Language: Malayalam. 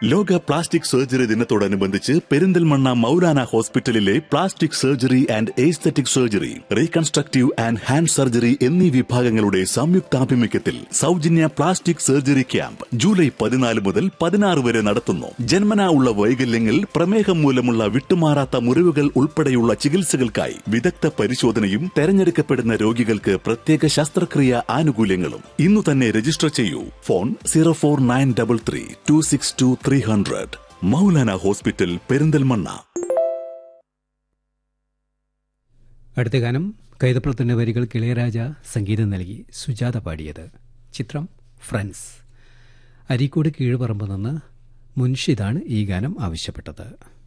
ലോക പ്ലാസ്റ്റിക് സർജറി ദിനത്തോടനുബന്ധിച്ച് പെരിന്തൽമണ്ണ മൗലാന ഹോസ്പിറ്റലിലെ plastic surgery and aesthetic surgery reconstructive and hand surgery എന്നീ വിഭാഗങ്ങളുടെ സംയുക്താഭിമുഖ്യത്തിൽ സൗജന്യ പ്ലാസ്റ്റിക് സർജറി ക്യാമ്പ് ജൂലൈ പതിനാല് മുതൽ പതിനാറ് വരെ നടത്തുന്നു ജന്മനാ ഉള്ള വൈകല്യങ്ങൾ പ്രമേഹം മൂലമുള്ള വിട്ടുമാറാത്ത മുറിവുകൾ ഉൾപ്പെടെയുള്ള ചികിത്സകൾക്കായി വിദഗ്ധ പരിശോധനയും തെരഞ്ഞെടുക്കപ്പെടുന്ന രോഗികൾക്ക് പ്രത്യേക ശസ്ത്രക്രിയ ആനുകൂല്യങ്ങളും ഇന്നു തന്നെ രജിസ്റ്റർ ചെയ്യൂ phone zero four nine double three two six two three hundred Moulana hospital Perinthalmanna അടുത്ത ഗാനം കൈതപ്രത്തിന്റെ വരികൾ ഇളയരാജ സംഗീതം നൽകി സുജാത പാടിയത് ചിത്രം ഫ്രണ്ട്സ് അരീക്കോട് കീഴുപറമ്പ് നിന്ന് മുൻഷിദാണ് ഈ ഗാനം ആവശ്യപ്പെട്ടത്